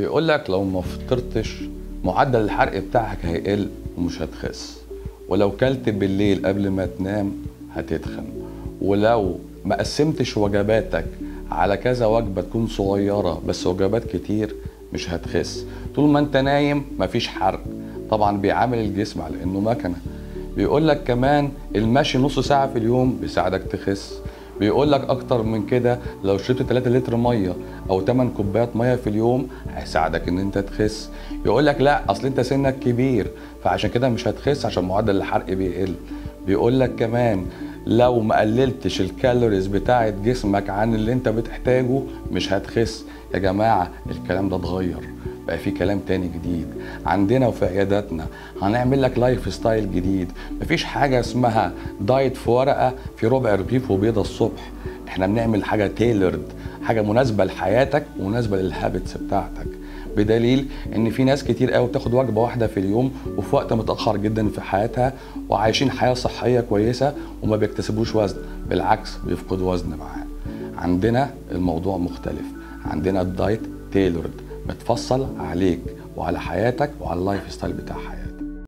بيقول لك لو ما فطرتش معدل الحرق بتاعك هيقل ومش هتخس ولو كلت بالليل قبل ما تنام هتتخن ولو ما قسمتش وجباتك على كذا وجبه تكون صغيره بس وجبات كتير مش هتخس طول ما انت نايم مفيش حرق طبعا بيعامل الجسم على انه مكنه بيقول لك كمان المشي نص ساعه في اليوم بيساعدك تخس بيقول لك اكتر من كده لو شربت 3 لتر ميه او 8 كوبايات ميه في اليوم هيساعدك ان انت تخس يقول لك لا اصل انت سنك كبير فعشان كده مش هتخس عشان معدل الحرق بيقل بيقول لك كمان لو ما قللتش الكالوريز بتاعه جسمك عن اللي انت بتحتاجه مش هتخس يا جماعه الكلام ده اتغير بقى في كلام تاني جديد عندنا وفي عياداتنا هنعمل لك لايف ستايل جديد مفيش حاجه اسمها دايت في ورقه في ربع رغيف وبيضه الصبح احنا بنعمل حاجه تيلرد حاجه مناسبه لحياتك ومناسبه للهابتس بتاعتك بدليل ان في ناس كتير قوي بتاخد وجبه واحده في اليوم وفي وقت متاخر جدا في حياتها وعايشين حياه صحيه كويسه وما بيكتسبوش وزن بالعكس بيفقدوا وزن معاه عندنا الموضوع مختلف عندنا الدايت تيلورد متفصل عليك وعلى حياتك وعلى اللايف ستايل بتاع حياتك